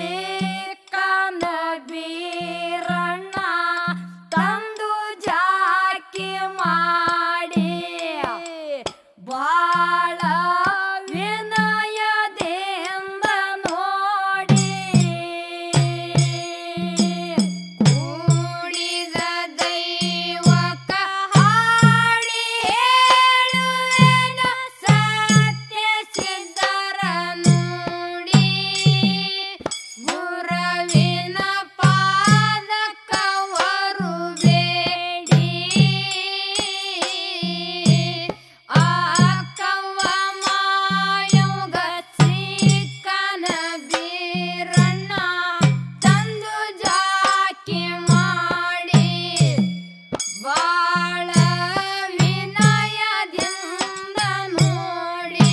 ಸಿಕ್ಕನ ಬೀರಣ್ಣ ತಂದು ಜಾಕಿ ಮಾಡಿ ಬಾಳ ವಿನಯದಿಂದ ನೋಡಿ ಕೂಡಿದ ದೈವಕ ಹಾಡಿ ಹೇಳುವೆನ ಸತ್ಯ ಸಿದ್ಧರ ನೋಡಿ ಗುರವಿನ ಪಾದಕವರು ಬೇಡಿ ಆಕವ್ವ ಮಾಯುಗ ಸಿಕ್ಕನ ಬೀರಣ್ಣ ತಂದು ಜಾಕಿ ಮಾಡಿ ಬಾಳ ವಿನಯದಿಂದ ನೋಡಿ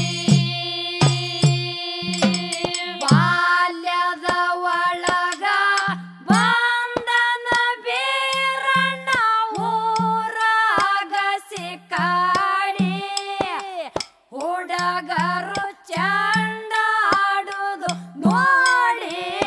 ಬಾಲ್ಯದ ಒಳಗ ಬಂದನ ಬೀರಣ್ಣ ಊರಾಗ ಸಿಕ್ಕಾಡಿ ಹುಡುಗರು ಚಂಡ ಆಡುದು ನೋಡಿ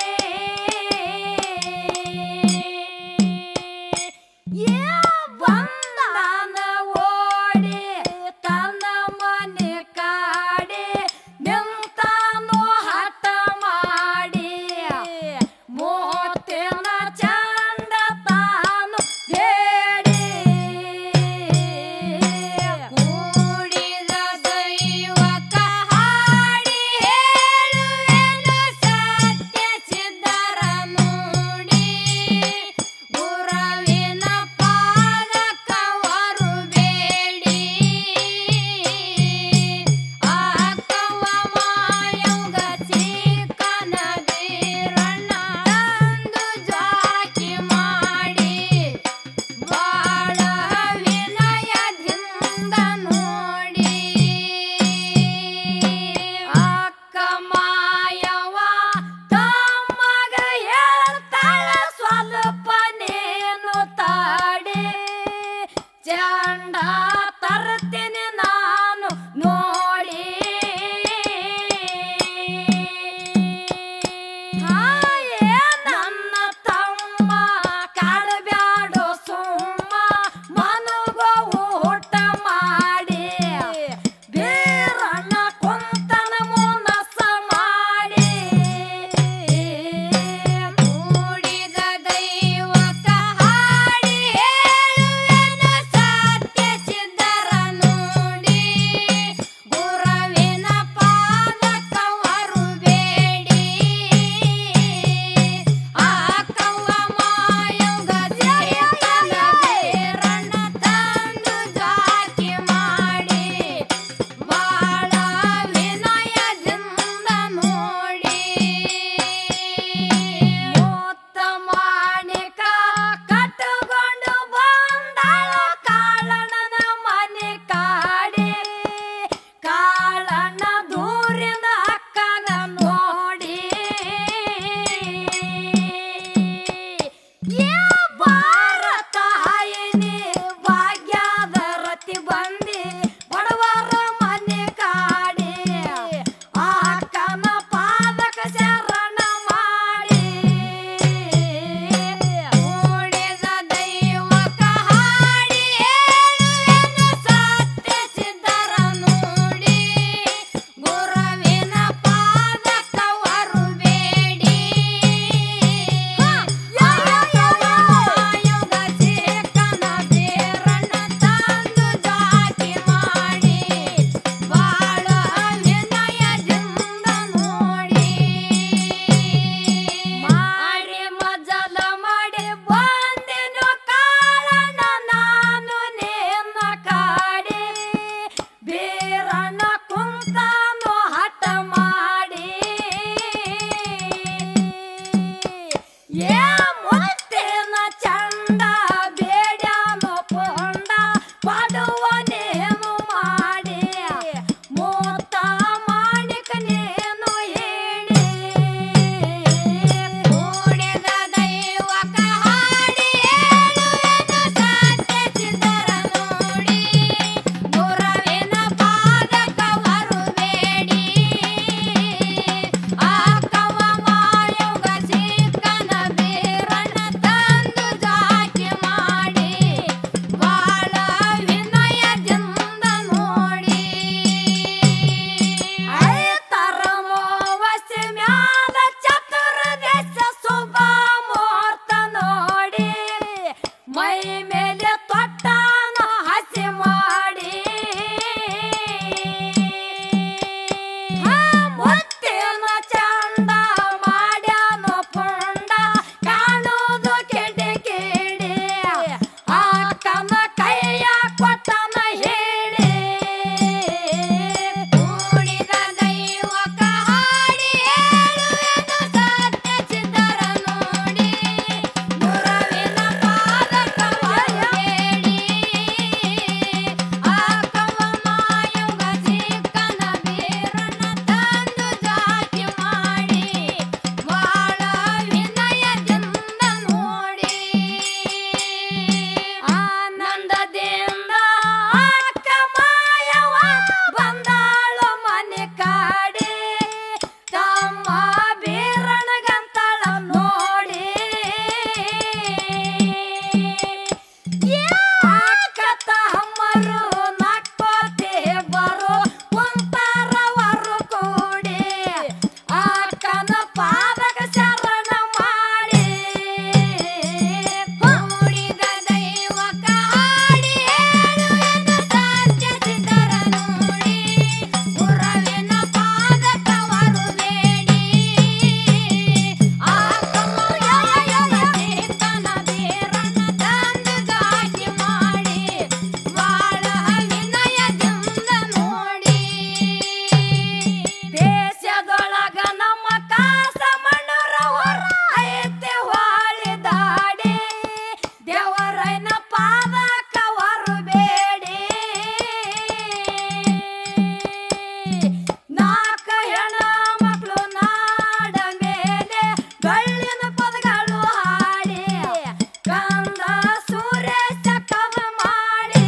ಎಳ್ಳಿನ ಪದಗಳು ಹಾಡಿ ಕಂದ ಸುರೇಶ ಕವ ಮಾಡಿ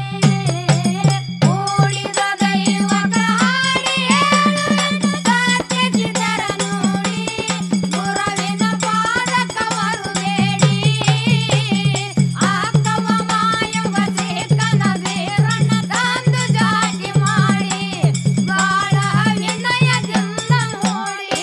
ಕೂಡಿದ ದೈವಕ ಹಾಡಿ ಸತ್ಯಜಿತರ ನೋಡಿ ಗುರವಿನ ಪಾದಕವರು ಬೇಡಿ ಆಕವ ಮಾಯವ ಸೇಕನ ವೀರಣ್ಣ ತಂದು ಜಾತಿ ಮಾಡಿ ಬಾಳ ವಿನಯದಿಂದ ನೋಡಿ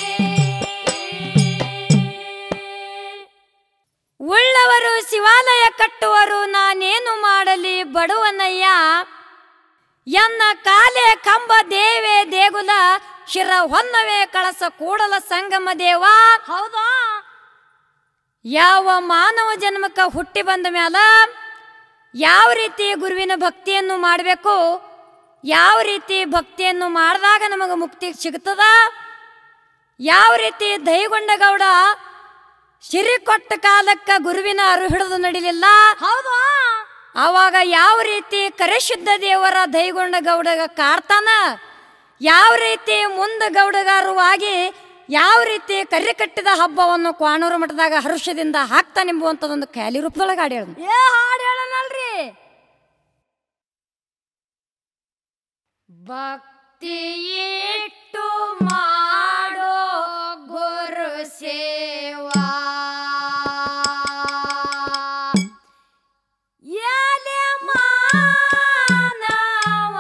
ಉಳ್ಳವರು ಶಿವಾಲಯ ಕಟ್ಟುವರು ನಾನೇನು ಮಾಡಲಿ ಬಡವನಯ್ಯ ಎನ್ನ ಕಾಲೆ ಕಂಬ ದೇವೆ ದೇಗುಲ ಶಿರ ಹೊನ್ನವೇ ಕಳಸ ಕೂಡಲ ಸಂಗಮ ದೇವ ಹೌದಾ ಯಾವ ಮಾನವ ಜನ್ಮಕ್ಕ ಹುಟ್ಟಿ ಬಂದ ಮ್ಯಾಲ ಯಾವ ರೀತಿ ಗುರುವಿನ ಭಕ್ತಿಯನ್ನು ಮಾಡಬೇಕು ಯಾವ ರೀತಿ ಭಕ್ತಿಯನ್ನು ಮಾಡಿದಾಗ ನಮಗೆ ಮುಕ್ತಿ ಸಿಗ್ತದ ಯಾವ ರೀತಿ ದೈಗೊಂಡ ಗೌಡ ಸಿರಿ ಕೊಟ್ಟ ಕಾಲಕ್ಕ ಗುರುವಿನ ಅರು ಹಿಡಿದು ನಡಿಲಿಲ್ಲ ಹೌದು ಅವಾಗ ಯಾವ ರೀತಿ ಕರೆಶುದ್ಧ ದೇವರ ದೈಗೊಂಡ ಗೌಡಗ ಕಾಡ್ತಾನ ಯಾವ ರೀತಿ ಮುಂದೆ ಗೌಡಗಾರವಾಗಿ ಯಾವ ರೀತಿ ಕರಿ ಕಟ್ಟಿದ ಹಬ್ಬವನ್ನು ಕ್ವಾಣೂರು ಮಠದಾಗ ಹರ್ಷದಿಂದ ಹಾಕ್ತಾನೆಂಬುವಂಥದ್ದೊಂದು ಖ್ಯಾಲಿ ರೂಪದೊಳಗೆ ಹಾಡು ಹೇಳಿದ್ನು ಏ ಹಾಡು ಹೇಳನಲ್ರಿ ಭಕ್ತಿ ಇಟ್ಟು ಮಾಡೋ ಗುರು ಸೇವಾ ಎಲೆ ಮಾನವ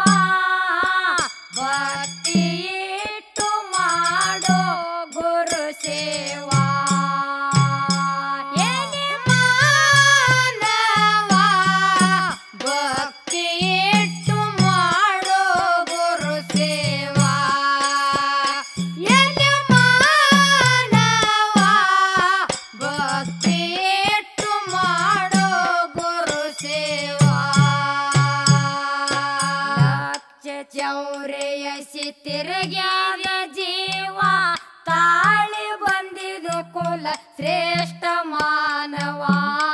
ಭಕ್ತಿ ಇಟ್ಟು ಮಾಡೋ ಗುರು ಸೇವಾ ಎಲೆ ಮಾನವ ಭಕ್ತಿ ಇಟ್ಟು ಮಾಡೋ ಗುರು ಸೇವಾ ಎಲೆ ಮಾನವ ಭಕ್ತಿ ಇಟ್ಟು ಮಾಡೋ ಗುರು ಸೇವಾ ಲಕ್ಷ ಚೌರೆಯಸಿ ತಿರುಗ್ಯಾದ ಜೀವ ತಾಳಿ ಬಂದಿದು ಕುಲ ಶ್ರೇಷ್ಠ ಮಾನವ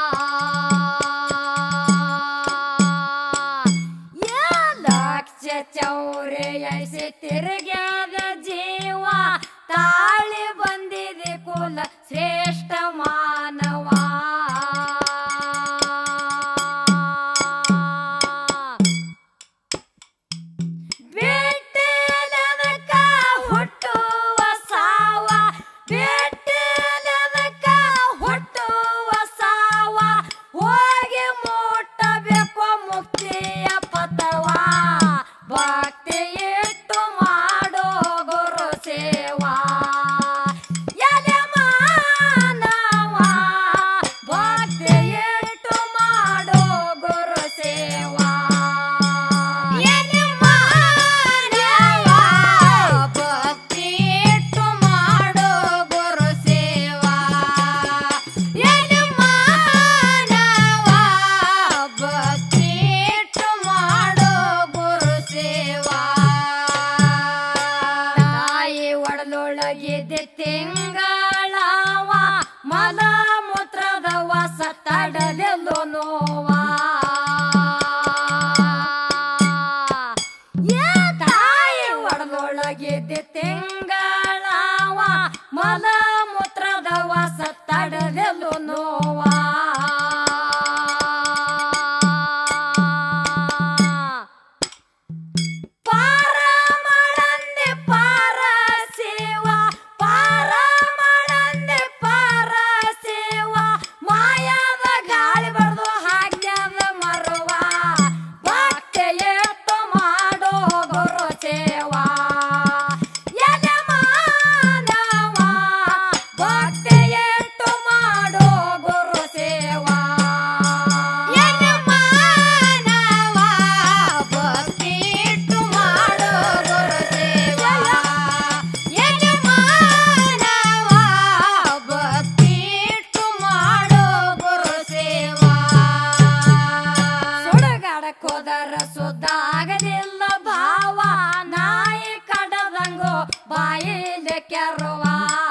ಯಾ ಲಕ್ಷ ಚೌರೆಯಸಿ ತಿರುಗ್ಯಾದ ಜೀವ ತಾಳಿ ಬಂದಿದೆ ಕುಲ ಶ್ರೇಷ್ಠ ಮಾನವ ಬಿಟ್ಟಲನಕ ಹುಟ್ಟುವ ಸಾವ ಬಿಟ್ಟಲನಕ ಹುಟ್ಟುವ ಸಾವ ಹೋಗಿ ಮುಟ್ಟಬೇಕು ಮುಕ್ತಿಯ ಪಥವ ಭಕ್ತಿ ಇಟ್ಟು ಮಾಡೋ ಗುರು ಸೇವಾ ಎಲೆ ಮಾನವ ಭಕ್ತಿ ಇಟ್ಟು ಮಾಡೋ ಗುರು ಸೇವಾ ಎಲೆ ಮಾನವ ಭಕ್ತಿ ಇಟ್ಟು ಮಾಡೋ ಗುರು ಸೇವಾ ಎಲೆ ಮಾನವ ಭಕ್ತಿ ಇಟ್ಟು ಮಾಡೋ ಗುರು ಸೇವಾ ತಾಯಿ ಒಡಲೊಳಗಿದೆ ತಿಂಗಳವ ಮಲ ಮೂತ್ರದ ವಾಸ ತಡಲೆಲ್ಲೋ ನೋವಾ ಏ ತಾಯಿ ಒಡಲೊಳಗಿದೆ ತಿಂಗಳವ ಮಲ ಮೂತ್ರದ ವಾಸ ತಡಲೆಲ್ಲೋ ನೋವಾ ಪಾರಮಳಂದೆ ಪಾರ ಸೇವ ಪಾರಮಳಂದೆ ಪಾರ ಸೇವ ಮಾಯಾದ ಗಾಳಿ ಬಡ್ದು ಹಾಗ್ಯದ ಮರುವ ಭಕ್ತಿ ಎತ್ತು ಮಾಡೋ ಗುರು ಸೇವಾ ಎಲೆ ಮಾನವ ಭಕ್ತಿ ಎಟ್ಟು ಮಾಡೋ ಗುರು ಸೇವಾ ಎಲೆ ಮಾನವ ಭಕ್ತಿ ಇಟ್ಟು ಮಾಡೋ ಗುರು ಸೇವಾ ಎಲೆ ಮಾನವ ಭಕ್ತಿ ಇಟ್ಟು ಮಾಡೋ ಗುರು ಸೇವಾ ಸುಡಗಾಡಕ್ ಹೋದರ ಸುದ್ದ ಆಗದಿಲ್ಲ ಭಾವ ನಾಯಿ ಕಡದಂಗೋ ಬಾಯಿಲೆ ಕೆರುವ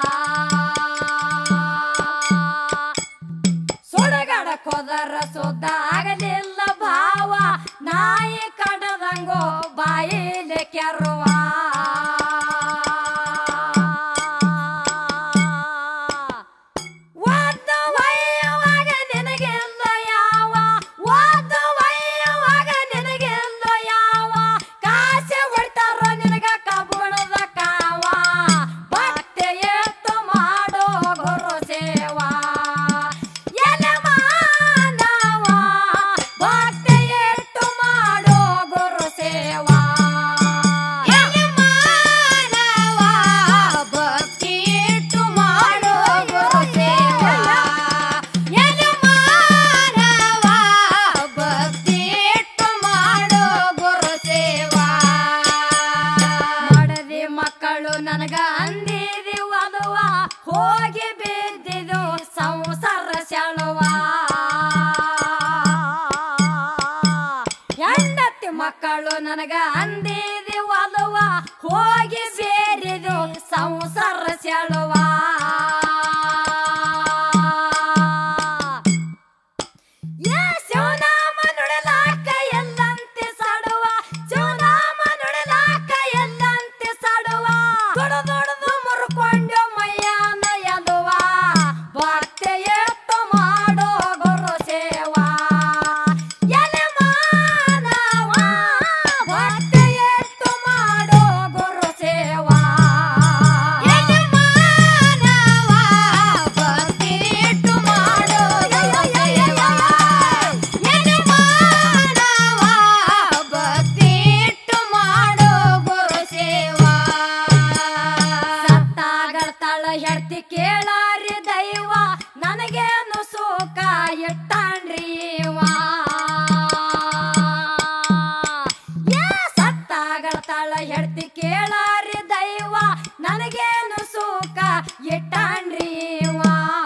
ಸುಡಗಾಡಕ್ ಹೋದರ ಸುದ್ದ ಆಗದಿಲ್ಲ ಭಾವ ನಾಯಿ ಕಡದಂಗೋ ಬಾಯಿಲೆ ಕೆರುವ ಸೇವಾ ಹೆಂಡತಿ ಮಕ್ಕಳು ನನಗ ಅಂದಿದಿ ಒಲವ ಹೋಗಿ ಸೇರಿದು ಸಂಸಾರ ಸೆಳುವ ಏ ಶಿವನಾಮ ನುಡಿಲಾಕ ಎಲ್ಲಂತೆ ಸಾಡುವ ಶಿವನಾಮ ನುಡಿಲಾಕ ಎಲ್ಲಂತೆ ಸಾಡುವ ದೊಡ ದೊಡದು ಮುರ್ಕೊಂಡು ಮೈಯಾನ ಎದುವ ಭಕ್ತಿ ಎತ್ತು ಮಾಡೋ ಗುರು ಸೇವಾ ಎಲೆ ಮಾನವ ಭಕ್ತಿ ಎತ್ತು ಮಾಡೋ ಗುರು ಸೇವಾ ಎಲೆ ಮಾನವ ಭಕ್ತಿ ಇಟ್ಟು ಮಾಡೋ ಗುರು ಸೇವಾ ಎಲೆ ಮಾನವ ಭಕ್ತಿ ಇಟ್ಟು ಮಾಡೋ ಗುರು ಸೇವಾ ಸತ್ತಾಗಳ್ತಾಳ ಹೆಡ್ತಿ ಕೇಳಾರಿ ದೈವ ನನಗೇನು ಸುಖ ಇಟ್ಟಾನ್ರಿ ಇವ. ಏ ಸತ್ತಾಗಳ್ತಾಳ ಹೆಡ್ತಿ ಕೇಳಾರಿ ದೈವ ನನಗೇನು ಸುಖ ಇಟ್ಟಾನ್ರಿ ಇವ.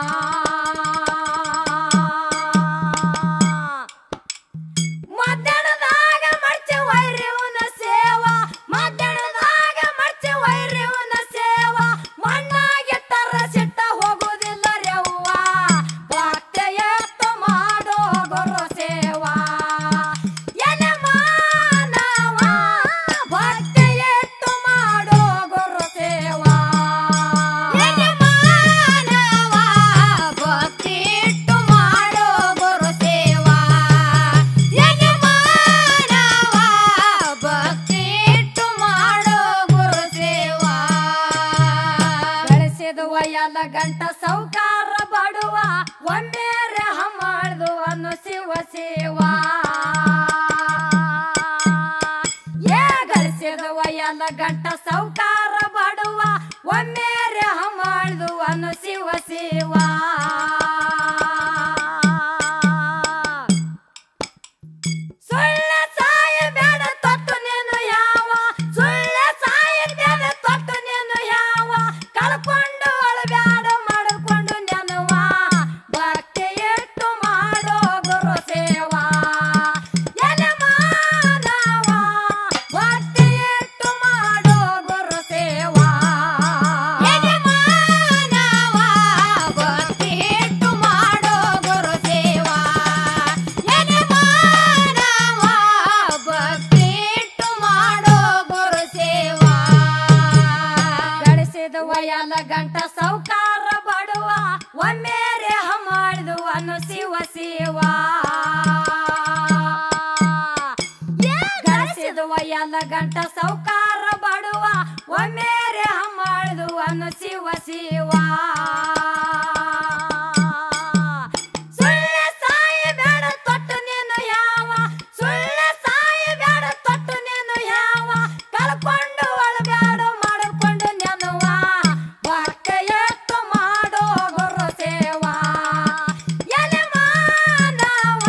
ಮಧ್ಯಾಹ್ನದಾಗ ಮರ್ಚ ವೈರ್ಯವನ ಸೇವಾ ಮಧ್ಯಾಹ್ನದಾಗ ಮರ್ಚ ವೈರ್ಯವನ ಸೇವಾ ಮಣ್ಣಾಗೆ ತರ ಸಿಟ್ಟ ಹೋಗುದಿಲ್ಲ ರೆವ್ವ ಭಕ್ತಿ ಎತ್ತು ಮಾಡೋ ಗುರು ಸೇವಾ ಎಲೆ ಮಾನವ ಭಕ್ತಿ ಎತ್ತು ಮಾಡೋ ಗುರು ಸೇವಾ ಎಲೆ ಮಾನವ ಭಕ್ತಿ ಇಟ್ಟು ಮಾಡೋ ಗುರು ಸೇವಾ ಎಲೆ ಮಾನವ ಭಕ್ತಿ ಇಟ್ಟು ಮಾಡೋ ಗುರು ಸೇವಾ ಬೆಳೆಸಿದುವ ಎಲ್ಲ ಗಂಟ ಸೌಕಾರ ಬಡುವ ಒಮ್ಮೆರೆ ಹಮಾಳ್ದು ಅನ್ನು ಶಿವ ಸೇವಾ ಏ ಗಳಿಸಿದುವ ಎಲ್ಲ ಗಂಟ ಸೌಕಾರ ಬಡುವ ಒಮ್ಮೆರೆ ಹಮಾಳ್ದು ಅನ್ನು ಶಿವ ಸೇವಾ ಸುಳ್ಳ ಸಾಯ ಬೇಡ ತೊಟ್ಟು ನೀನು ಯಾವ ಸುಳ್ಳ ಸಾಯ ಬೇಡ ತೊಟ್ಟು ನೀನು ಯಾವ ಕಳ್ಕೊಂಡು ಅಳಬ್ಯಾಡ ಮಾಡಿಕೊಂಡು ನೆನವ ಭಕ್ತಿ ಇಟ್ಟು ಮಾಡೋ ಗುರು ಸೇವಾ ಎಲೆ ಮಾನವ ಭಕ್ತಿ ಇಟ್ಟು ಮಾಡೋ ಗುರು ಸೇವಾ ಎಲೆ ಮಾನವ ಭಕ್ತಿ ಇಟ್ಟು ಮಾಡೋ ಗುರು ಸೇವಾ ಎಲೆ ಮಾನವ ಭಕ್ತಿ ಇಟ್ಟು ಮಾಡೋ ಗುರು ಸೇವಾ ಬೆಳೆಸಿದ ವಯಲ ಗಂಟ ಸೌಕಾರ ಬಡುವ ಒಮ್ಮೆರೆ ಮಾಡಿದು ಅನ್ನು ಶಿವ ಸೇವಾ ಗಳಿಸಿದ ವಯಲ ಗಂಟ ಸೌಕಾರ ಬಡುವ ಒಮ್ಮೆರೆ ಮಾಡಿದು ಅನ್ನು ಶಿವ ಸೇವಾ ಸುಳ್ಳ ಸಾಯ ಬೇಡ ತೊಟ್ಟು ನೀನು ಯಾವ ಸುಳ್ಳ ಸಾಯ ಬೇಡ ತೊಟ್ಟು ನೀನು ಯಾವ ಕಳ್ಕೊಂಡು ಒಳಬ್ಯಾಡ ಮಾಡಿಕೊಂಡು ನೆನವ ಭಕ್ತಿ ಎತ್ತು ಮಾಡೋ ಗುರು ಸೇವಾ ಎಲೆ ಮಾನವ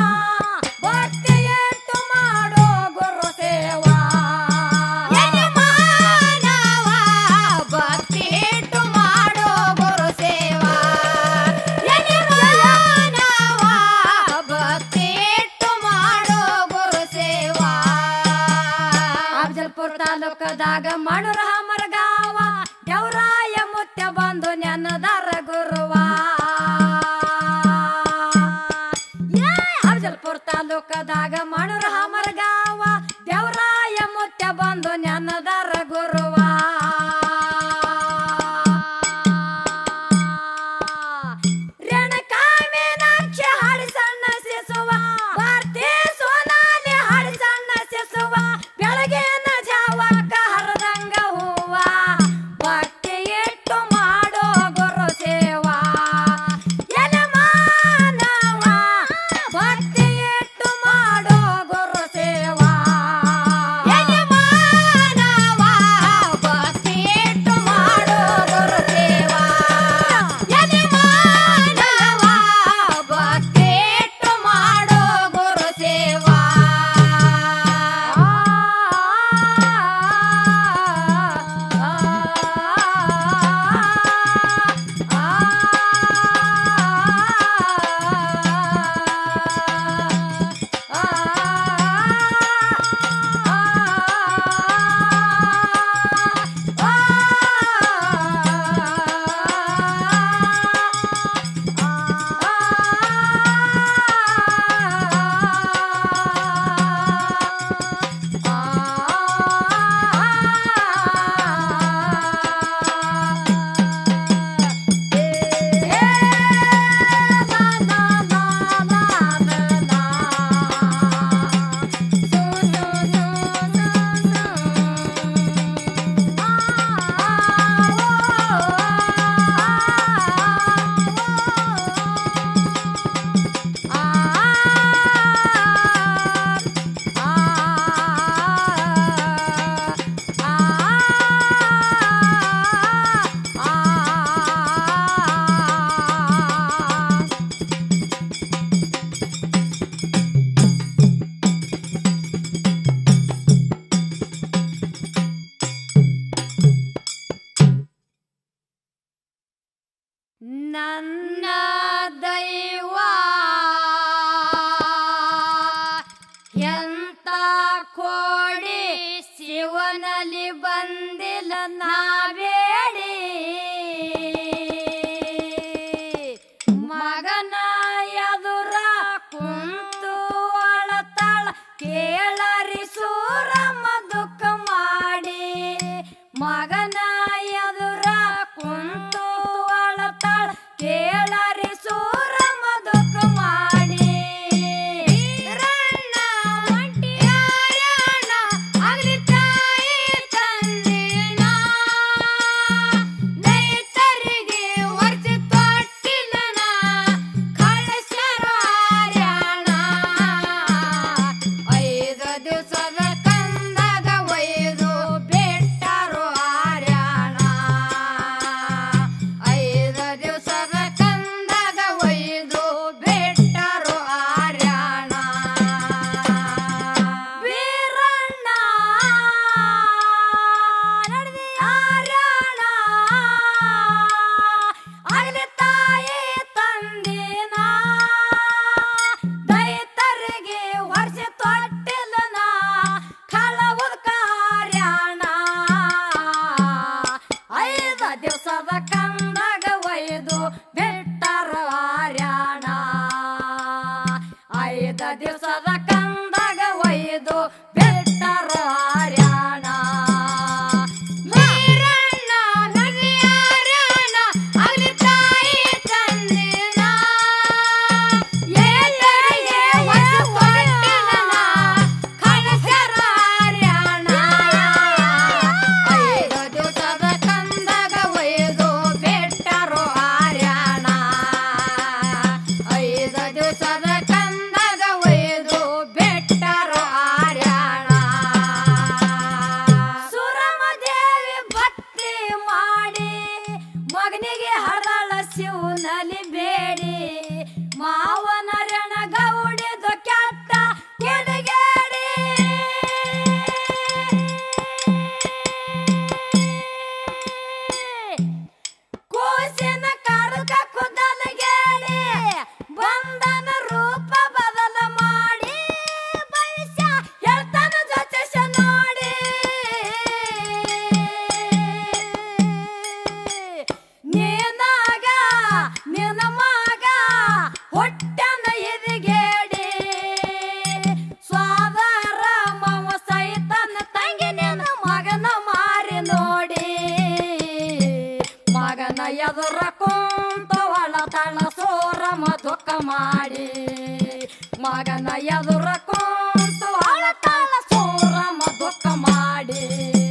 ಮಗನ ಎದುರ ಕುಂತು ಅಳತಾಳ ಕೇಳರಿ ಸೂರಮ್ಮ ದುಃಖ ಮಾಡಿ ಮಗನ ಎದುರ ಕುಂತು ಅಳತಾಳ ಕೇಳರಿ ಸೂರಮ್ಮ ದುಃಖ ಮಾಡಿ ರಣ್ಣ ಮಂಟಿಯಾರಣ್ಣ ಅಗಲಿ ತಾಯಿ ತಂದಿನ ರೈತರಿಗೆ ವರ್ಷ ತೊಟ್ಟಿಲನ ಕಳಶರ ಹಾರ್ಯಾಣ ಐದು ದಿವಸದ ಕಂದಾಗ ಒಯ್ದು ಬಿಟ್ಟರು ಹಾರ್ಯಾಣ ಐದು ದಿವಸದ ಕಂದಾಗ ಒಯ್ದು ಬಿಟ್ಟರು ಹಾರ್ಯಾಣ ವೀರಣ್ಣ ನಡೆದಿ ಹಾರ್ಯಾಣ ಆಗಲಿ ತಾಯಿ ತಂದಿನ ದೈತರಿಗೆ ವರ್ಷ ತೊಟ್ಟಿಲನ ಕಳವದ ಕಾರ್ಯಾಣ ಐದ ದಿವಸದ ಕಂದಾಗ ಒಯ್ದು ಬಿಟ್ಟರ ಹಾರ್ಯಾಣ ಐದ ದಿವಸದ ಕಂದಾಗ ಒಯ್ದು ಬಿಟ್ಟರ ಹಾರ್ಯಾಣ ವೀರಣ್ಣ ನದಿಯಾರಣ್ಣ ಅಲ್ಲಿ ತಾಯಿ ತಂದಿನ ಏತರಿಗೆ ವರ್ಷ ತೊಟ್ಟಿಲನ ಕಳಶರ ಹಾರ್ಯಾಣ ಐದು ದಿವಸದ ಕಂದಾಗ ಒಯ್ದು ಬಿಟ್ಟರು ಹಾರ್ಯಾಣ ಐದು ದಿವಸದ ಕಂದಾಗ ಒಯ್ದು ಬಿಟ್ಟರು ಹಾರ್ಯಾಣ ಸುರಮದೇವಿ ಭಕ್ತಿ ಮಾಡಿ ಮಗನಿಗೆ ಹರಳ ಶಿವನಲ್ಲಿ ಬೇಡಿ ಮಾವನ ರಣ ಗೌಡಿದು ಕೆಟ್ಟ ಕೆಡಗೇಡಿ ಕೂಸಿನ ಕಡಕ ಕುದಲಗೇಡಿ ಬಂದನ ರೂಪ ಬದಲ ಮಾಡಿ ಭವಿಷ್ಯ ಹೇಳ್ತಾನ ಜ್ಯೋತಿಷ ನೋಡಿ ನೀನಾಗ ನಿನ್ನ ಮಗ ಹೊಟ್ಟನ ಎದಿಗೇಡಿ ಸ್ವಾದರ ಮವ ಸೈತನ ತಂಗಿ ನಿನ್ನ ಮಗನ ಮಾರಿ ನೋಡಿ ಮಗನ ಎದುರ ಕುಂತ ಒಳತಳ ಸೋರಮ ದುಃಖ ಮಾಡಿ ಮಗನ ಎದುರ ಕುಂತು ಅಳತಳ ಸೋರಮ ದುಃಖ ಮಾಡಿ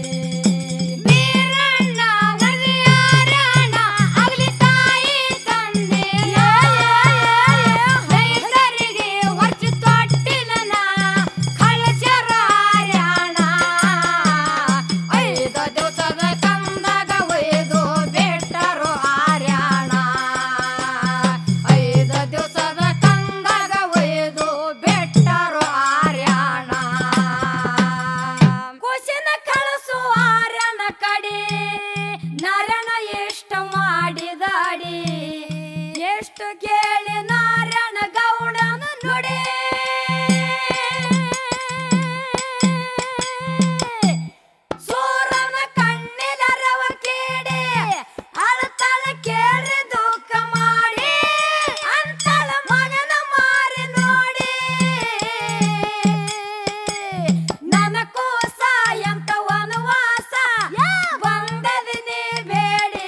ವೀರಣ್ಣ ಒಲಿಯಾರಣ್ಣ ಅಗಲಿ ತಾಯಿ ತಂದೆಯ ರೈತರಿಗೆ ವರ್ಷ ತೊಟ್ಟಿಲನ ಕಳಶರ ಹಾರ್ಯಾಣ ಐದು ದಿವಸದ ಕಂದಾಗ ಒಯ್ದು ಬಿಟ್ಟರು ಹಾರ್ಯಾಣ ಐದು ದಿವಸದ ಕಂದಾಗ ಒಯ್ದು ಬಿಟ್ಟರು ಹಾರ್ಯಾಣ ಕುಸಿನ ಕಳಸು ಹಾರ್ಯಾಣ ಕಡೆ ನರಣ ಎಷ್ಟು ಮಾಡಿದಾಡಿ ಎಷ್ಟು ಕೇಳಿ ನಾರಾಯಣ ಗೌಡನ ನುಡಿ ಸೂರನ ಕಣ್ಣಿಲರವ ಕೇಳಿ ಅಳತಳ ಕೇಳಿ ದುಃಖ ಮಾಡಿ ಅಂತಳ ಮಗನ ಮಾರಿ ನೋಡಿ ನನ್ನ ಕೋಸ ಎಂತ ವನವಾಸ ಬಂದದಿನಿ ಬೇಡಿ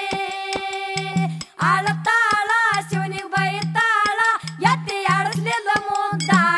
ಅಳತಾಳ ಶಿವನಿಗೆ ಬೈತಾಳ ಎತ್ತಿ ಆಡಿಸ್ಲಿಲ್ಲ ಮುದ್ದಾಡಿ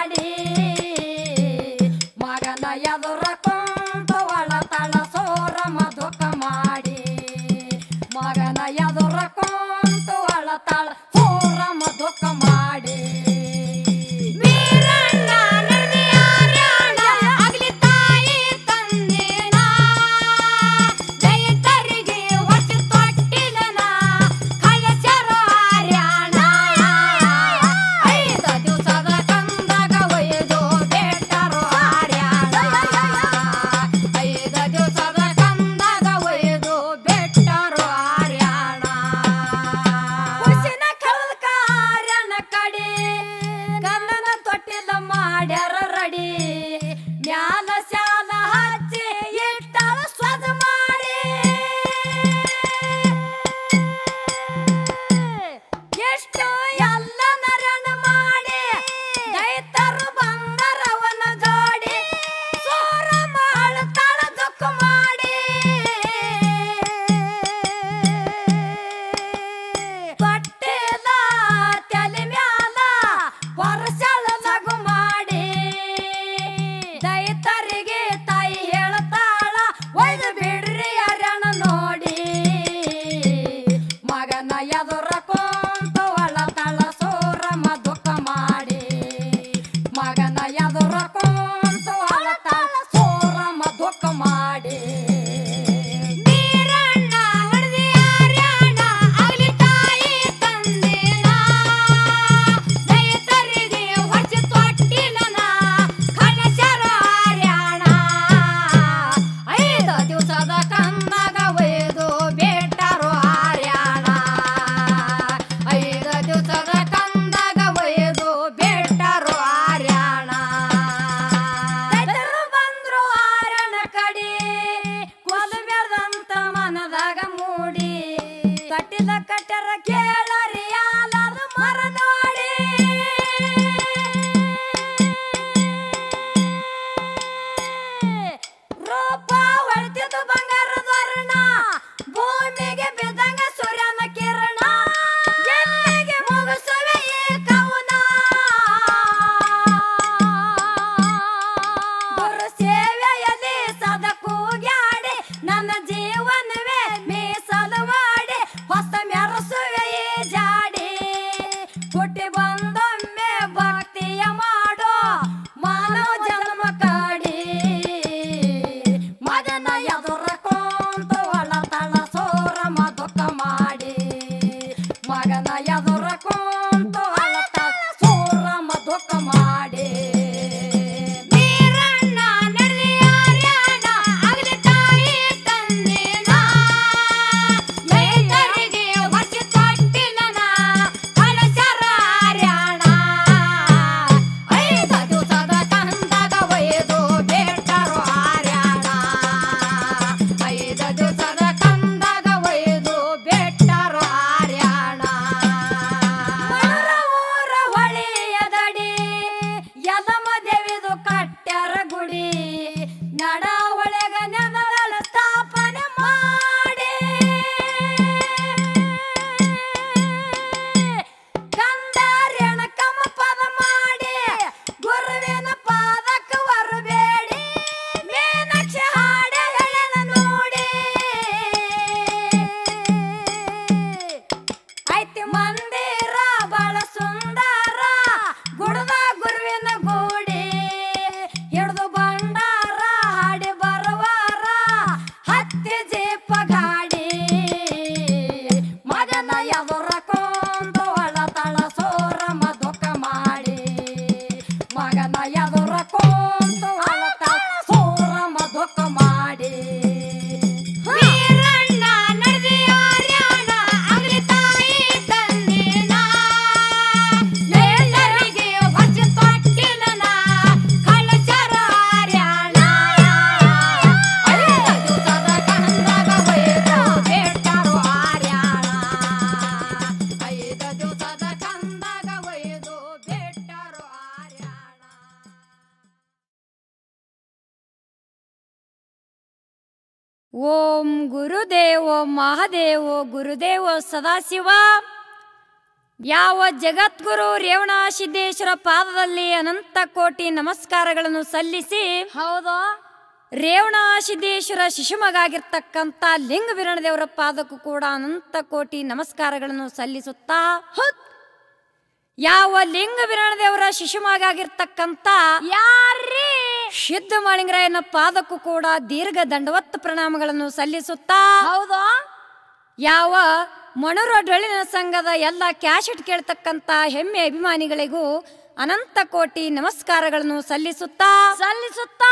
ಓಂ ಗುರುದೇವೋ ಮಹಾದೇವೋ ಗುರುದೇವೋ ಸದಾಶಿವ ಯಾವ ಜಗದ್ಗುರು ರೇವಣ ಸಿದ್ದೇಶ್ವರ ಪಾದದಲ್ಲಿ ಅನಂತ ಕೋಟಿ ನಮಸ್ಕಾರಗಳನ್ನು ಸಲ್ಲಿಸಿ ಹೌದು ರೇವಣ ಸಿದ್ದೇಶ್ವರ ಶಿಶುಮಗಾಗಿರ್ತಕ್ಕಂಥ ಲಿಂಗ ದೇವರ ಪಾದಕ್ಕೂ ಕೂಡ ಅನಂತ ಕೋಟಿ ನಮಸ್ಕಾರಗಳನ್ನು ಸಲ್ಲಿಸುತ್ತಾ ಹುತ್ ಯಾವ ಲಿಂಗ ದೇವರ ಶಿಶುಮಗಾಗಿರ್ತಕ್ಕಂಥ ಯಾರ್ರೀ ಸಿದ್ಧ ಮಾಳಿಂಗರಾಯನ ಪಾದಕ್ಕೂ ಕೂಡ ದೀರ್ಘ ದಂಡವತ್ ಪ್ರಣಾಮಗಳನ್ನು ಸಲ್ಲಿಸುತ್ತಾ ಹೌದು ಯಾವ ಮಣೂರ ಡೊಳ್ಳಿನ ಸಂಘದ ಎಲ್ಲ ಕ್ಯಾಶೆಟ್ ಕೇಳ್ತಕ್ಕಂಥ ಹೆಮ್ಮೆ ಅಭಿಮಾನಿಗಳಿಗೂ ಅನಂತ ಕೋಟಿ ನಮಸ್ಕಾರಗಳನ್ನು ಸಲ್ಲಿಸುತ್ತಾ ಸಲ್ಲಿಸುತ್ತಾ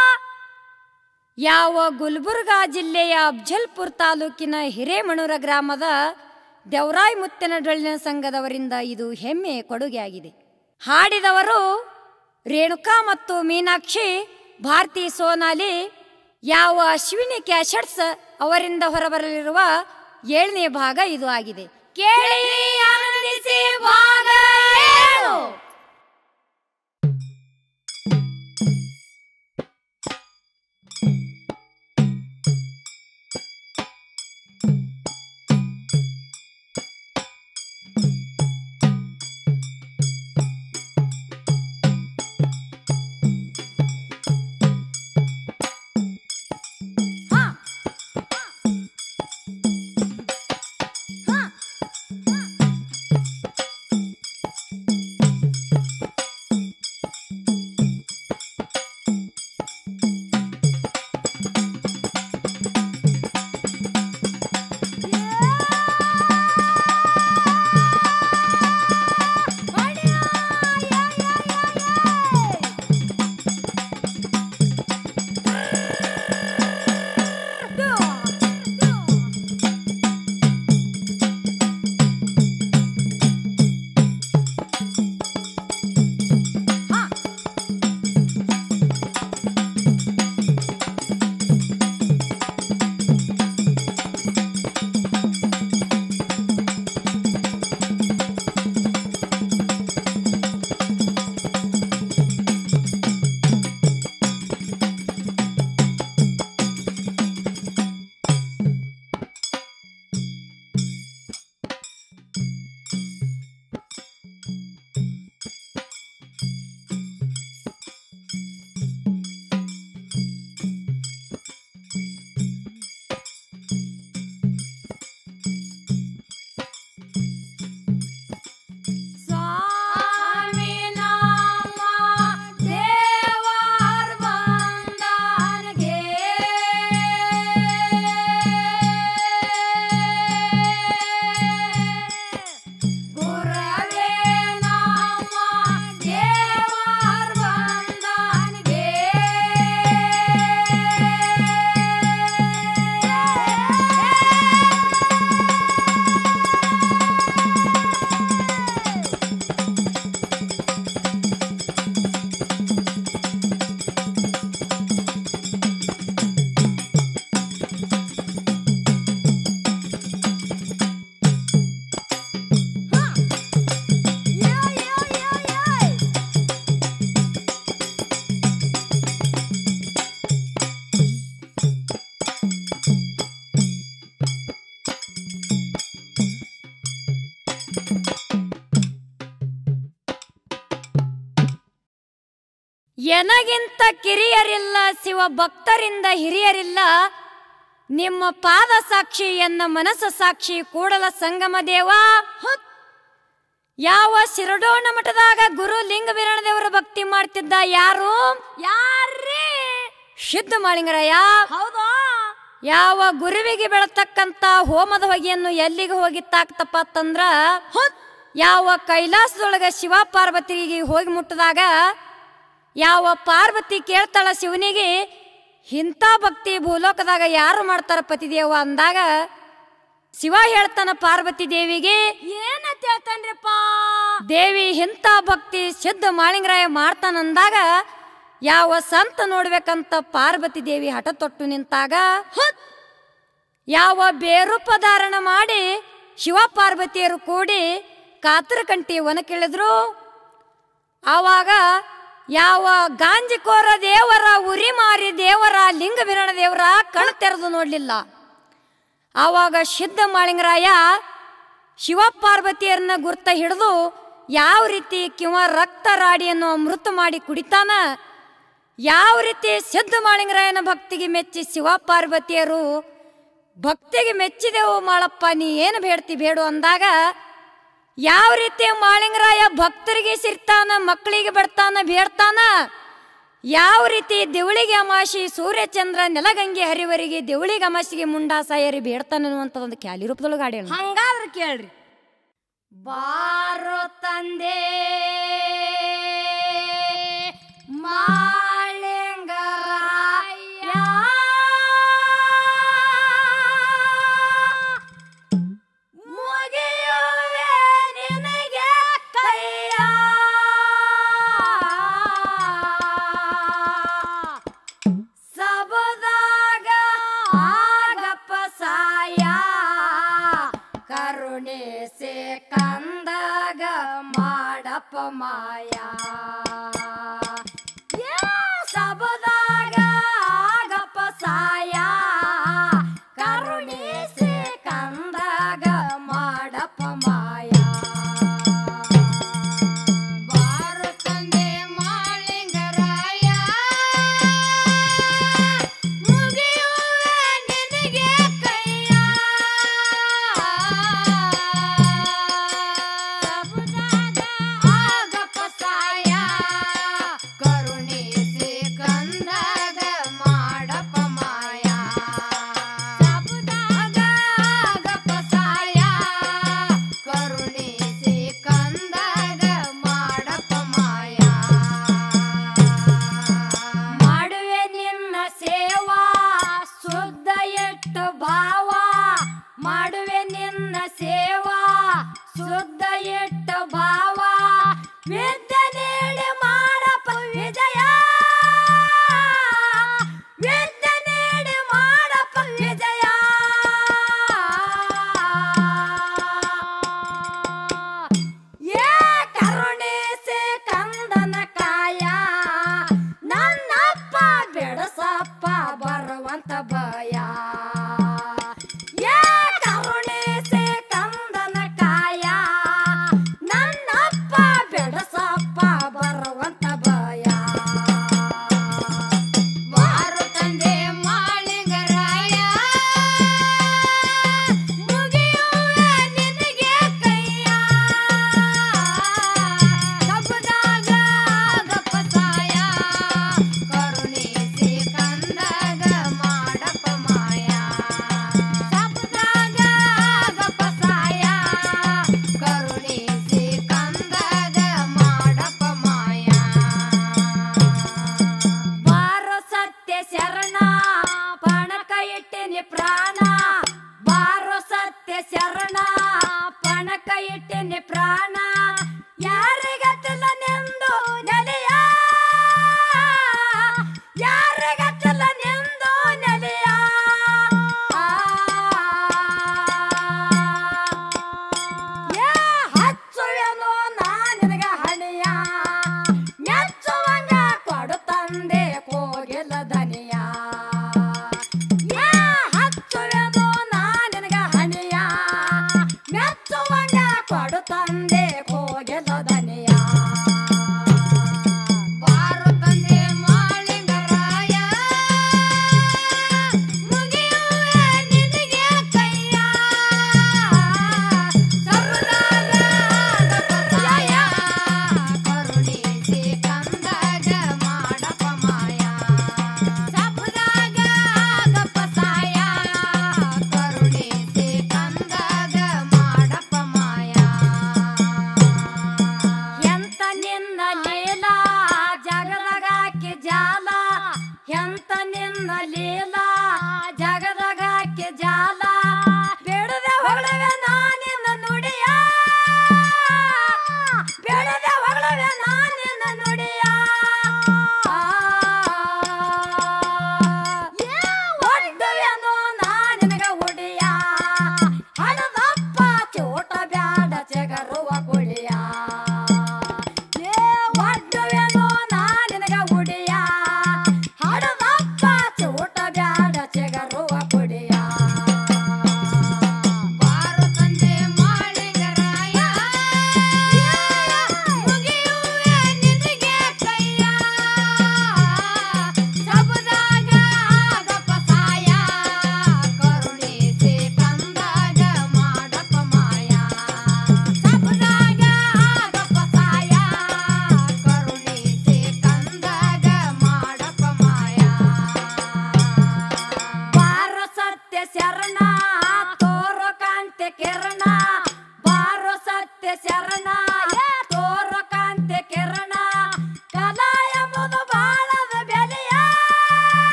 ಯಾವ ಗುಲ್ಬರ್ಗಾ ಜಿಲ್ಲೆಯ ಅಫ್ಜಲ್ಪುರ್ ತಾಲೂಕಿನ ಹಿರೇಮಣೂರ ಗ್ರಾಮದ ದೇವರಾಯ್ ಮುತ್ತಿನ ಡೊಳ್ಳಿನ ಸಂಘದವರಿಂದ ಇದು ಹೆಮ್ಮೆಯ ಕೊಡುಗೆಯಾಗಿದೆ ಹಾಡಿದವರು ರೇಣುಕಾ ಮತ್ತು ಮೀನಾಕ್ಷಿ ಭಾರತಿ ಸೋನಾಲಿ ಯಾವ ಅಶ್ವಿನಿ ಕ್ಯಾಶೆಟ್ಸ್ ಅವರಿಂದ ಹೊರಬರಲಿರುವ ಏಳನೇ ಭಾಗ ಇದು ಆಗಿದೆ ಕೇಳಿ ಆನಂದಿಸಿ ಭಾಗ ಏಳು ಸ್ವಾಮಿ ನಮ್ಮ ದೇವರ ಬಂದನಗೆ ಗುರವೇ ನಮ್ಮ ದೇವರ ಬಂದನಗೆ ಎನಗಿಂತ ಕಿರಿಯರಿಲ್ಲ ಶಿವ ಭಕ್ತರಿಂದ ಹಿರಿಯರಿಲ್ಲ ನಿಮ್ಮ ಪಾದ ಸಾಕ್ಷಿ ಎನ್ನ ಮನಸ್ಸು ಸಾಕ್ಷಿ ಕೂಡಲ ಸಂಗಮ ದೇವ ಹುತ್. ಯಾವ ಶಿರಡೋಣ ಮಠದಾಗ ಗುರು ಲಿಂಗ ದೇವರ ಭಕ್ತಿ ಮಾಡ್ತಿದ್ದ ಯಾರು ಯಾರ್ರೀ ಸಿದ್ಧ ಮಾಳಿಂಗರಾಯ ಹೌದು ಯಾವ ಗುರುವಿಗೆ ಬೆಳತಕ್ಕಂತ ಹೋಮದ ಹೊಗೆಯನ್ನು ಎಲ್ಲಿಗೆ ಹೋಗಿ ತಾಕ್ತಪ್ಪ ಅಂತಂದ್ರ ಹುತ್ ಯಾವ ಕೈಲಾಸದೊಳಗ ಶಿವ ಪಾರ್ವತಿಗೆ ಹೋಗಿ ಮುಟ್ಟದಾಗ ಯಾವ ಪಾರ್ವತಿ ಕೇಳ್ತಾಳ ಶಿವನಿಗೆ ಇಂಥ ಭಕ್ತಿ ಭೂಲೋಕದಾಗ ಯಾರು ಮಾಡ್ತಾರ ಪತಿದೇವ ಅಂದಾಗ ಶಿವ ಹೇಳ್ತಾನ ಪಾರ್ವತಿ ದೇವಿಗೆ ಏನಂತ ಹೇಳ್ತಾನ್ರಿಪ್ಪ ದೇವಿ ಇಂಥ ಭಕ್ತಿ ಸಿದ್ಧ ಮಾಳಿಂಗರಾಯ ಮಾಡ್ತಾನಂದಾಗ ಯಾವ ಸಂತ ನೋಡ್ಬೇಕಂತ ಪಾರ್ವತಿ ದೇವಿ ಹಠ ತೊಟ್ಟು ನಿಂತಾಗ ಹುತ್ ಯಾವ ಬೇರೂಪ ಧಾರಣ ಮಾಡಿ ಶಿವ ಪಾರ್ವತಿಯರು ಕೂಡಿ ಕಾತರ ಕಂಟಿ ಒನಕಿಳಿದ್ರು ಆವಾಗ ಯಾವ ಗಾಂಜಿಕೋರ ದೇವರ ಉರಿ ಮಾರಿ ದೇವರ ಲಿಂಗ ಬಿರಣ ದೇವರ ಕಣ್ ತೆರೆದು ನೋಡಲಿಲ್ಲ ಆವಾಗ ಸಿದ್ಧ ಮಾಳಿಂಗರಾಯ ಶಿವಪಾರ್ವತಿಯರನ್ನ ಗುರ್ತ ಹಿಡಿದು ಯಾವ ರೀತಿ ಕಿವ ರಕ್ತ ರಾಡಿಯನ್ನು ಅಮೃತ ಮಾಡಿ ಕುಡಿತಾನ ಯಾವ ರೀತಿ ಸಿದ್ಧ ಮಾಳಿಂಗರಾಯನ ಭಕ್ತಿಗೆ ಮೆಚ್ಚಿ ಶಿವಪಾರ್ವತಿಯರು ಭಕ್ತಿಗೆ ಮೆಚ್ಚಿದೆವು ಮಾಳಪ್ಪ ನೀ ಏನು ಬೇಡ್ತಿ ಬೇಡು ಅಂದಾಗ ಯಾವ ರೀತಿ ಮಾಳಿಂಗರಾಯ ಭಕ್ತರಿಗೆ ಸಿರ್ತಾನ ಮಕ್ಕಳಿಗೆ ಬಿಡ್ತಾನ ಬೇಡ್ತಾನ ಯಾವ ರೀತಿ ದೇವಳಿಗೆ ಅಮಾಶಿ ಸೂರ್ಯಚಂದ್ರ ನೆಲಗಂಗೆ ಹರಿವರಿಗೆ ದೇವಳಿಗೆ ಅಮಾಸಿಗೆ ಮುಂಡಾ ಸಾಯರಿ ಬೇಡ್ತಾನ ಅನ್ನುವಂಥದ್ದು ಒಂದು ಕ್ಯಾಲಿ ರೂಪದೊಳಗೆ ಹಾಡಿ ಹೇಳು. ಹಂಗಾದ್ರೆ ಕೇಳ್ರಿ ಬಾರೋ ತಂದೆ ಮಾಳಿಂಗರಾಯ ಮುಗಿಯುವೆ ನಿನಗೆ ಕೈಯ ಸಬದಾಗ ಆಗಪ್ಪ ಸಾಯ ಕರುಣಿಸಿ ಕಂದಾಗ ಮಾಡಪ್ಪ ಮಾಯ ಯಾ ಸಬದಾಗ ಆಗಪ್ಪ ಸಾಯ ಕರುಣಿಸಿ ಕಂದಾಗ ಮಾಡಪ್ಪ ಮಾಯ ಬಾರು ತಂದೆ ಮಾಳಿಂಗರಾಯ ಮುಗಿಯುವೆ ನಿನಗೆ ಕೈಯ ಸಬುದಾಗ ಆಗಪ್ಪ ಸಾಯ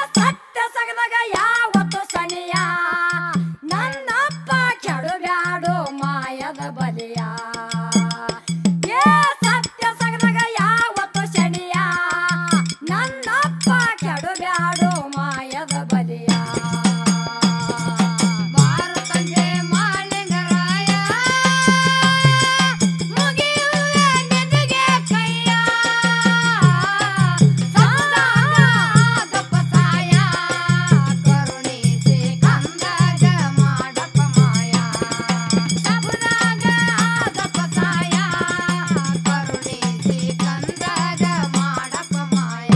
ಸತ್ಯ ಸಗದಾಗ ಯಾವತ್ತು ಸನಿಯ ನನ್ನಪ್ಪ ಕೆಡುಬ್ಯಾಡು ಮಾಯದ ಬಲಿಯ ಏ ಸತ್ಯ ಸಗದಾಗ ಯಾವತ್ತು ಶನಿಯ ನನ್ನಪ್ಪ ಕೆಡುಬ್ಯಾಡು ಮಾಯದ ಬಲಿಯ ಭಾರತಂದೆ ಮಾಳಿಂಗರಾಯ ಮುಗಿಯುವೆ ನಿನಗೆ ಕೈಯ ಸದಾದ ಪಸಾಯ ಕರುಣಿಸಿ ಕಂದಾಗ ಮಾಡಪ್ಪ ಮಾಯ ಸಬುದಾಗ ಪಸಾಯ ಕರುಣಿಸಿ ಕಂದಾಗ ಮಾಡಪ್ಪ ಮಾಯ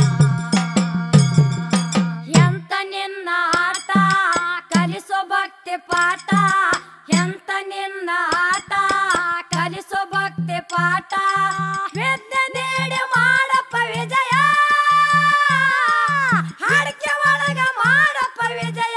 ಎಂತ ನಿನ್ನ ಆಟ ಕಲಿಸೋ ಭಕ್ತಿ ಪಾಠ ಎಂತ ನಿನ್ನ ಆಟ ಕಲಿಸೋ ಭಕ್ತಿ ಪಾಠ ವಿದ್ಯೆ ನೀಡಿ ಮಾಡಪ್ಪ ವಿಜಯ ಹಾಡಿಕೆ ಒಳಗ ಮಾಡಪ್ಪ ವಿಜಯ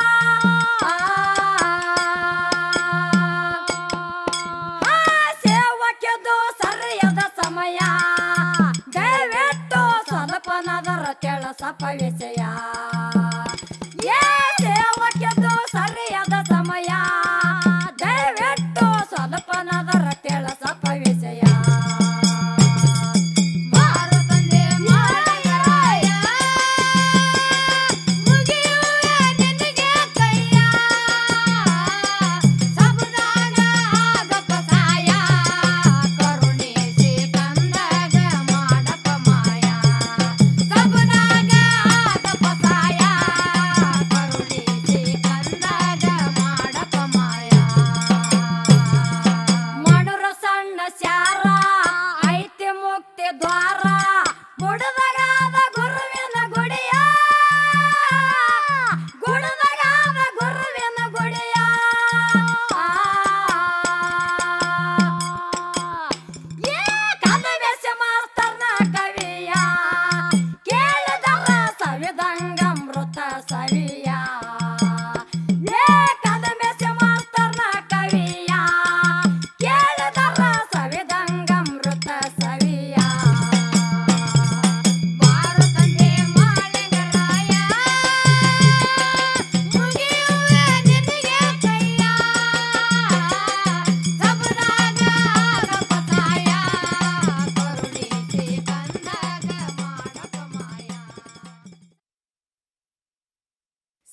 ಆ ಸೇವಕ್ಕೆದು ಸರಿಯದ ಸಮಯ ದಯವಿಟ್ಟು ಸ್ವಲ್ಪನಾದರ ಕೆಲಸಪ ವಿಷಯ ಏ ಸೇವಕ್ಕೆದು ಸರಿಯದ ಸಮಯ ದಯವಿಟ್ಟು ಸ್ವಲ್ಪನಾದರ ಕೆಲಸಪ ವಿಷಯ ಭಾರತಂದೆ ಮಾಳಿಂಗರಾಯ ಮುಗಿಯುವೆ ನಿನಗೆ ಕೈಯ ಸಬುದಾಗ ಪಸಾಯ ಕರುಣಿಸಿ ಕಂದಾಗ ಮಾಡಪ್ಪ ಮಾಯ ಸಬುದಾಗ ಪಸಾಯ ಕರುಣಿಸಿ ಕಂದಾಗ ಮಾಡಪ್ಪ ಮಾಯ ಮಣುರ ಸಣ್ಣ ಸ್ಯಾರ ಐತಿ ಮುಕ್ತಿ ದ್ವಾರ ಗುಡದಗಾದ ಗುರುವಿನ ಗುಡಿಯ ಗುಡದಗಾದ ಗುರುವಿನ ಗುಡಿಯ ಏ ಕದವೆಸ ಮಾಸ್ತರ್ನ ಕವಿಯ ಕೇಳಿದರ ಸವಿದಂಗಮೃತ ಸವಿಯ ಏ ಕದಮೆಸ ಮಾಸ್ತರ್ನ ಕವಿಯ ಕೇಳಿದರ ಸವಿದಂಗಮೃತ ಸವಿಯ ಭಾರತಂದೆ ಮಾಳಿಂಗರಾಯ ಮುಗಿಯುವೆ ನಿನಗೆ ಕೈಯ ಸಬುದಾಗ ಪಸಾಯ ಕರುಣಿಸಿ ಕಂದಾಗ ಮಾಡಪ್ಪ ಮಾಯ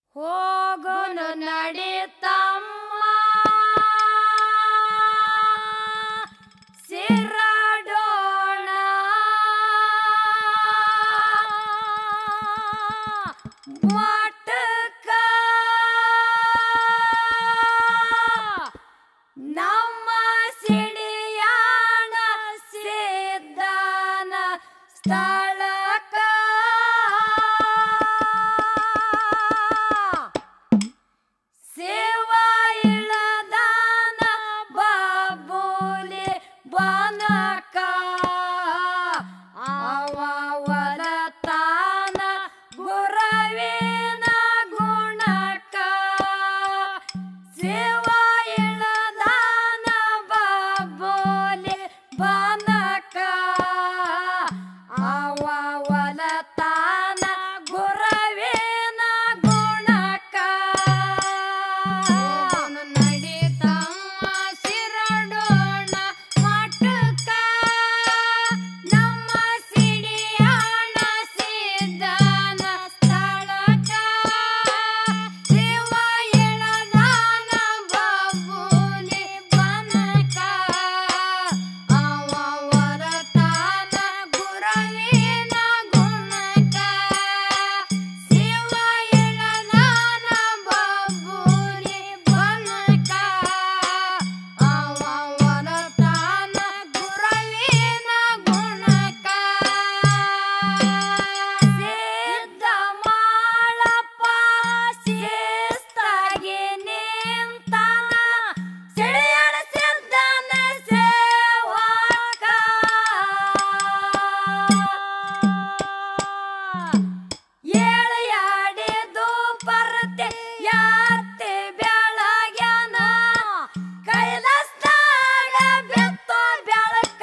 ಹೋಗೋನು ನಡೀತಮ್ಮ ಸಿರಡೋಣ ಮಠಕ್ಕ ನಮ್ಮ ಸಿಡಿಯಾಣ ಸಿದ್ಧಾನ ಸ್ಥಳಕ್ಕ ಸೇವ ಇಳದಾನ ಬಾಬುಲಿ ಬನಕ ಅವಲ ತಾನ ಗುರವಿನ ಗುಣಕ ಸೇವ ಇಳದಾನ ಬಾಬುಲಿ ಬನಕ ಅವಲ ತಾನ ಗುರವಿನ ಗುಣಕ ನಡಿತಮ್ಮ ಸಿರಡೋಣ ಮಠಕ ನಮ್ಮ ಸಿಡಿಯಾಣ ಸಿದ್ಧಾನ ಸ್ಥಳಕ ಶಿವ ಎಳದಾನ ಬಾಬುಲಿ ಬನಕ ಅವ ವರತಾನ ಗುರವಿನ ಗುಣಕ ಶಿವ ಎಳದಾನ ಬಾಬುಲಿ ಬನಕ ಅವ ವರತಾನ ಗುರವಿನ ಗುಣಕ ಸಿದ್ಧ ಮಾಡಪ್ಪ ಶಿಸ್ತಾಗಿ ನಿಂತಾನ ಸಿಡಿಯಣ ಸಿದ್ಧನ ಸೇವಕ ಏಳೆಯಾಡಿದು ಪರತೆ ಯಾತೆ ಬೆಳಗ್ಯಾನ ಕೈಲಾಸ್ದಾಗ ಬೆತ್ತೋ ಬೆಳಕ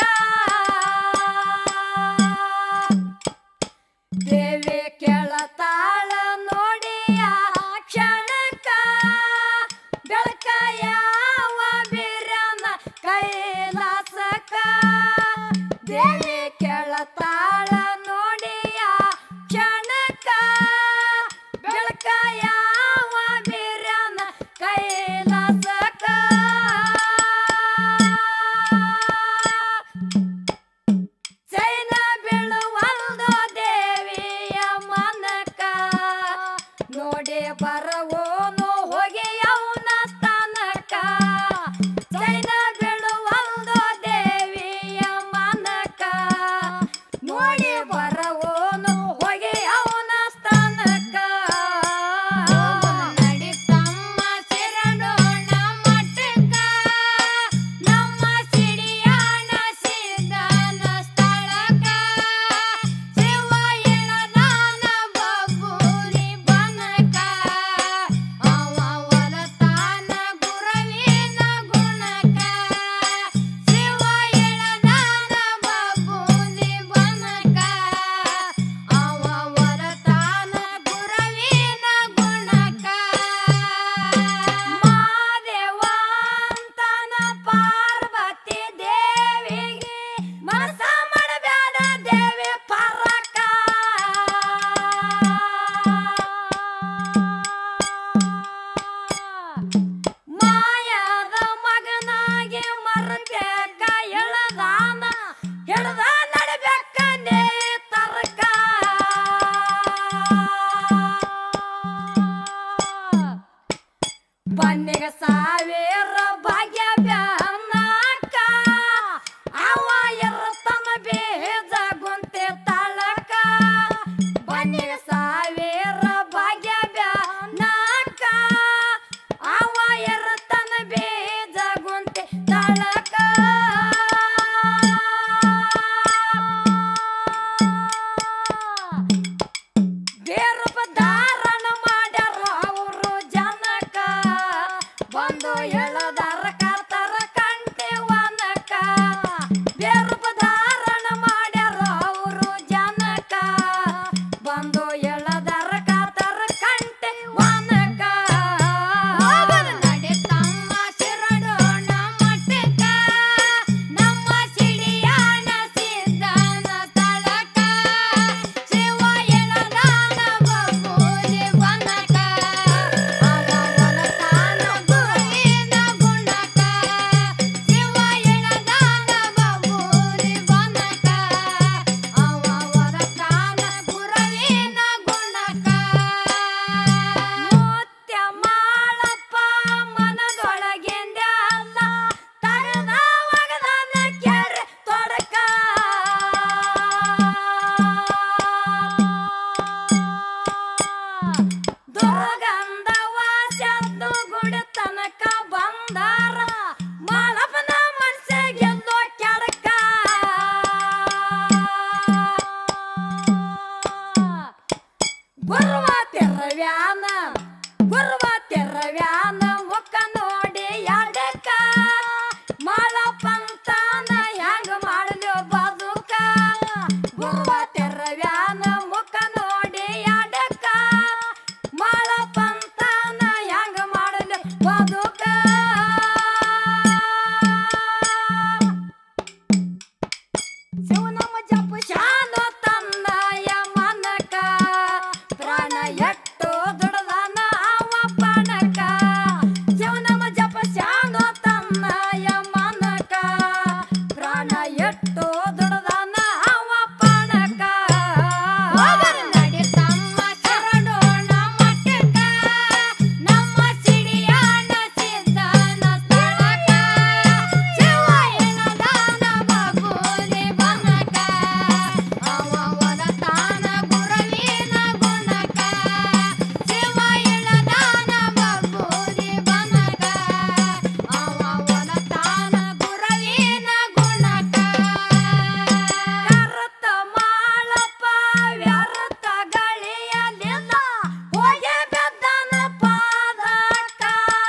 ದೇವಿ ಕೆಳತಾಳ ನೋಡಿಯ ಕ್ಷಣಕ ಬೆಳಕ ಯಾವ ಬಿರನ ಕೈಲಾಸಕ ದೇವಿ ಕೆಳತಾಳ ನೋಡಿಯ ಕ್ಷಣಕ ಬೆಳಕ ಯಾವ ಬಿರನ ಕೈಲಾಸಕ ಚೈನ ಬೀಳುವಲ್ದು ದೇವಿಯ ಮನಕ ನೋಡಿ ಬರವೋನು ಹೋಗಿ ಅವನ ಸ್ಥಾನಕ ಚೈನ ಬೀಳುವಲ್ದು ದೇವಿಯ ಮನಕ ನೋಡಿ ಬರವೋನು ಹೋಗಿ ಅವನ ಸ್ಥಾನಕ ನಡಿತಮ್ಮ ಸಿರಡೋಣ ಮಠಕ ನಮ್ಮ ಸಿಡಿಯಾಣ ಸಿದ್ಧಾನ ಸ್ಥಳಕ ಶಿವ ಎಳದಾನ ಬಾಬುಲಿ ಬನಕ ಅವ ವರತಾನ ಗುರವಿನ ಗುಣಕ ಶಿವ ಎಳದಾನ ಬಾಬುಲಿ ಬನಕ ಅವ ವರತಾನ ಗುರವಿನ ಗುಣಕ ಮಾದೇವಂತನ ಪಾರ್ವತಿ ದೇವಿಗೆ ಮನಸ ಮಾಡಬೇಡ ದೇವಿ ಪರಕ ಮಾಯದ ಮಗನಾಗಿ ಮರಬೇಕ ಎಳದಾನ ಎಳದ ನಡಬೇಕ ನೇ ತರಕ ಬನ್ನಿಗ ಸಾವಿರ ಭಾಗ್ಯ ಬ್ಯಾನಕ ಅವ ಇರ್ತಾನ ಬೇಜ ಗುಂತೆ ತಳಕ ಬನ್ನಿಗ ಸಾವಿರ ಭಾಗ್ಯ ಬ್ಯಾನಕ ಅವ ಇರ್ತಾನ ಬೇಜ ಗುಂತೆ ತಳಕ ಬೇರೂಪ ಧಾರಣ ಮಾಡ್ಯಾರ ಅವರು ಜನಕ ಬಂದು ಎಳದಾರ ಕಾತರ ಕಂಟೆ ವನಕ ಬೇರೂಪ ಧಾರಣ ಮಾಡ್ಯಾರ ಅವರು ಜನಕ ಬಂದು ಎಳದಾರ ಕಾತರ ಕಂಟೆ ವನಕ ನಡಿತಮ್ಮ ಸಿರಡೋಣ ಮಠಕ ನಮ್ಮ ಸಿಡಿಯಾಣ ಸಿದ್ಧಾನ ಸ್ಥಳಕ ಶಿವ ಎಳದಾನ ಬಬ್ಬುಲಿ ಬನಕ ತೆರವ್ಯಾನ ಗುರುವ ತೆರವ್ಯಾನ ಮುಖ ನೋಡಿ ಎಡಕ ಮಾಳ ಪಂತಾನ ಹೆಂಗ ಮಾಡಲು ಬದುಕ ಗುರುವ ತೆರವ್ಯಾನ ಮುಖ ನೋಡಿ ಎಡಕ ಮಾಳ ಪಂತಾನ ಹೆಂಗ ಮಾಡಲು ಬದುಕ ಶಿವನಮ್ಮ ಜಪ ಶಾನ ತನ್ನಯ ಮನಕ ಪ್ರಾಣ ಎಟ್ಟು ದುಡದನ ಅವ ಪಣಕ ಶಿವನಮ್ಮ ಜಪ ಶಾನ ತನ್ನಯ ಮನಕ ಪ್ರಾಣ ಎಟ್ಟು ದುಡದನ ಅವ ಪಣಕ ನಡಿ ತಮ್ಮ ಶರಣೋಣ ಮಠಕ ನಮ್ಮ ಸಿಡಿಯಾಣ ಸಿದ್ಧನ ಸ್ಥಳಕ ಶಿವ ಎಣದಾನ ಬಾಬುಲಿ ಬನಕ ಅವ ವರತಾನ ಗುರವಿನ ಗುಣಕ ಶಿವ ಎಣದಾನ ಬಾಬುಲಿ ಬನಕ ಅವ ವರತಾನ ಗುರವಿನ ಗುಣಕ ಕರತ ಮಾಳಪ್ಪ ವ್ಯರ್ಥ ಗಳಿಯಲಿಲ್ಲ ಹೋಗಿ ಬೆದ್ದನ ಪಾದಕ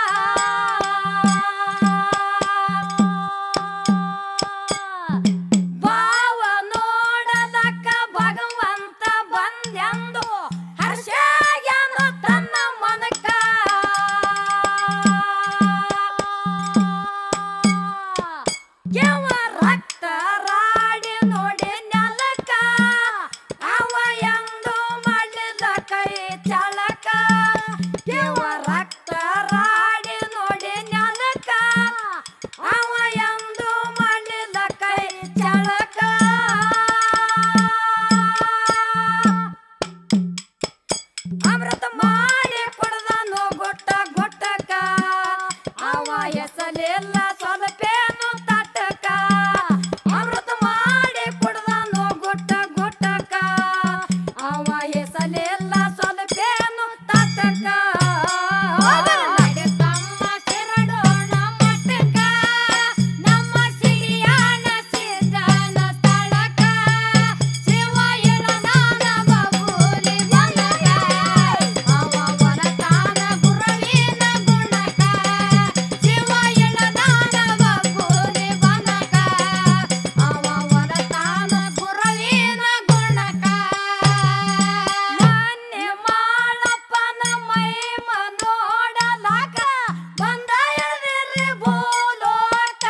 ಭಾವ ನೋಡದಕ್ಕ ಭಗವಂತ ಬಂದೆಂದು ಹರ್ಷಾಗ್ಯಾನ ತನ್ನ ಮನಕ ಯವ ರಕ್ತ ರಾಡಿ ನೋಡಿ ನೆಲಕ ಅವ ಎಂದು ಮಾಡಿದ ಕೈ ಚಳಕ ಯವ ರಕ್ತ ರಾಡಿ ನೋಡಿ ನೆಲಕ ಅವ ಎಂದು ಮಾಡಿದ ಕೈ ಚಳಕ ಅಮೃತ ಮಾಡಿ ಕೊಡದನು ಗೊಟ್ಟ ಗೊಟ್ಟಕ ಅವ ಹೆಸಲಿಲ್ಲ ಸ್ವಲ್ಪೇನು ತಟಕ ಅಮೃತ ಮಾಡಿ ಕೊಡದನು ಗೊಟ್ಟ ಗೊಟ್ಟಕ ಅವ ಹೆಸಲಿಲ್ಲ ಸ್ವಲ್ಪೇನು ತಟಕ ನಡೆ ತಮ್ಮ ಶರಣೋಣ ಮಠಕ ನಮ್ಮ ಸಿರಿಯಾಣ ಸಿದ್ಧನ ಸ್ಥಳಕ ಶಿವ ಎಳದಾನ ಬಾಬುಲಿ ಬನಕ ಅವ ವರತಾನ ಗುರವಿನ ಗುಣಕ ಶಿವ ಎಳದಾನ ಬಾಬುಲಿ ಬನಕ ಅವ ವರತಾನ ಗುರವಿನ ಗುಣಕ ಮೊನ್ನೆ ಮಾಳಪ್ಪನ ಮೈಮ ನೋಡಲಾಕ ಬಂದ ಎದಿರಿ ಭೂಲೋಕ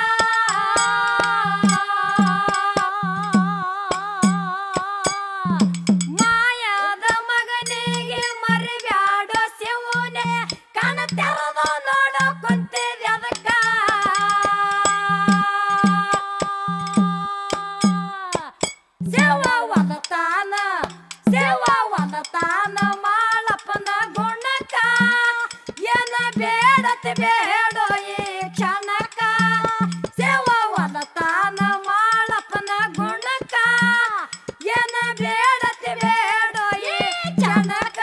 ಮಾಯಾದ ಮಗನಿಗೆ ಮರಿಬ್ಯಾಡೋ ಶಿವನೇ ಕಣ ತೆರೆದು ನೋಡೋ ಕುಂತಿದೆ ಅದಕ್ಕ ಶಿವ ವದತಾನ ಶಿವ ವದತಾನ ಮಾಳಪ್ಪನ ಗುಣಕ ಏನ ಬೇಡತಿ ಬೇಡೋ ಈ ಕ್ಷಣಕ ಶಿವ ವದತಾನ ಮಾಳಪ್ಪನ ಗುಣಕ ಏನ ಬೇಡತಿ ಬೇಡೋ ಈ ಕ್ಷಣಕ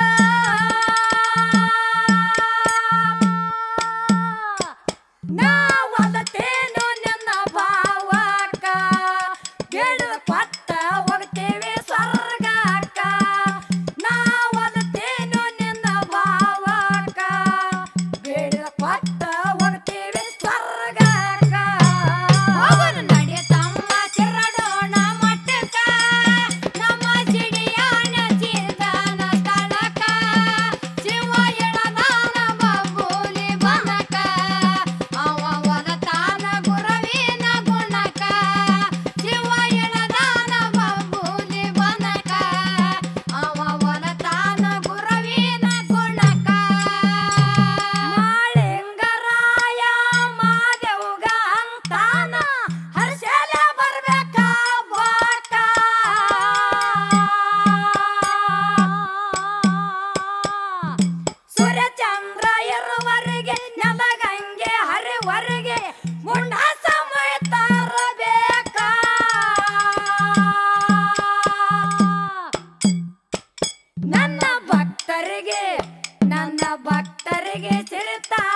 ನಾವಲತೇನು ನಿನ್ನ ಭಾವಕ ಬೇಡದ ಪಟ್ಟ ಹೋಗ್ತೇವೆ ಸ್ವರ್ಗಕ್ಕ ನಾವಲತೇನು ನಿನ್ನ ಭಾವಕ ಬೇಡದ ಪಟ್ಟ ಹೋಗ್ತೇವೆ ಸ್ವರ್ಗಕ್ಕ ಹೋಗೋಣ ನಡೆ ತಮ್ಮ ಶರಣೋಣ ಮಠಕ ನಮ್ಮ ಸಿಡಿಯಾಣ ಸಿದ್ಧನ ಸ್ಥಳಕ ಶಿವ ಎಳದಾನ ಬಾಬುಲಿ ಬನಕ ಅವ ವರತಾನ ಗುರವಿನ ಗುಣಕ ಶಿವ ಎಳದಾನ ಬಾಬುಲಿ ಬನಕ ಅವ ವರತಾನ ಗುರವಿನ ಗುಣಕ ಮಾಳಿಂಗರಾಯ ಮಾದೇವ್ಗ ಅಂತಾನ ಹರ್ಷಲ ಬರ್ಬೇಕ ಬಾಕ ಸೂರ್ಯಚಂದ್ರ ಇರುವರೆಗೆ ನೆಲಗಂಗೆ ಹರಿವರೆಗೆ ಮುಂಡಾಸ ತರಬೇಕ ನನ್ನ ಭಕ್ತರಿಗೆ ನನ್ನ ಭಕ್ತರಿಗೆ ಸಿರಿತಾ